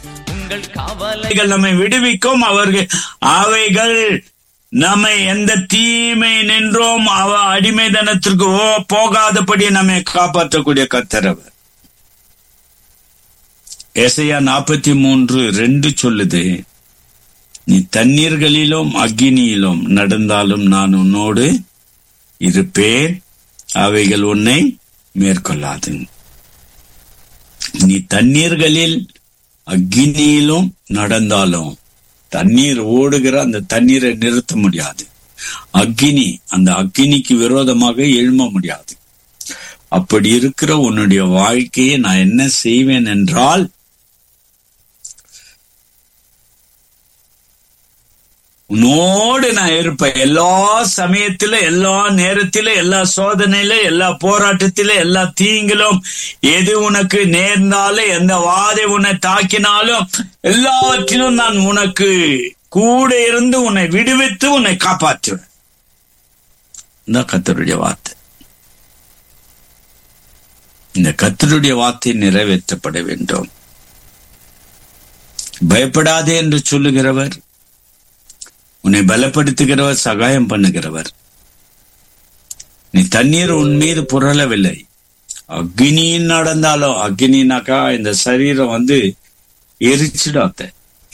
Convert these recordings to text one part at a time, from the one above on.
உங்கள் கவலை அவைகள் நம்மை விடுவிக்கும் அவர்கள் அவைகள் நம்மை எந்த தீமை நின்றோம் அவ அடிமைதனத்திற்கு ஓ போகாதபடி நம்மை காப்பாற்றக்கூடிய கத்தரவர் எசையா நாற்பத்தி மூன்று ரெண்டு சொல்லுது நீ தண்ணீர்களிலும் அக்கினியிலும் நடந்தாலும் நான் உன்னோடு இருப்பேன் அவைகள் உன்னை மேற்கொள்ளாது நீ தண்ணீர்களில் அக்கினியிலும் நடந்தாலும் தண்ணீர் ஓடுகிற அந்த தண்ணீரை நிறுத்த முடியாது அக்கினி அந்த அக்கினிக்கு விரோதமாக எழும்ப முடியாது அப்படி இருக்கிற உன்னுடைய வாழ்க்கையை நான் என்ன செய்வேன் என்றால் உன்னோடு நான் இருப்பேன் எல்லா சமயத்தில எல்லா நேரத்தில எல்லா சோதனையில எல்லா போராட்டத்தில எல்லா தீங்கிலும் எது உனக்கு நேர்ந்தாலும் எந்த வாதை உன்னை தாக்கினாலும் எல்லாவற்றிலும் நான் உனக்கு கூட இருந்து உன்னை விடுவித்து உன்னை காப்பாற்றுவேன் இந்த கத்தருடைய வார்த்தை இந்த கத்தருடைய வார்த்தை நிறைவேற்றப்பட வேண்டும் பயப்படாதே என்று சொல்லுகிறவர் உன்னை பலப்படுத்துகிறவர் சகாயம் பண்ணுகிறவர் நீ தண்ணீர் உன் மீது புரளவில்லை அக்னியின் நடந்தாலும் அக்னினாக்கா இந்த சரீரம் வந்து எரிச்சிடும் அத்தை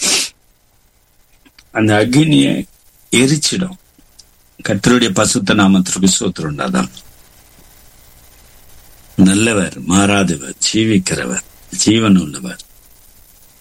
அந்த அக்னியை எரிச்சிடும் கத்தருடைய பசுத்த நாமத்திற்கு சோத்திரம் உண்டாதான் நல்லவர் மாறாதவர் ஜீவிக்கிறவர் ஜீவன் உள்ளவர்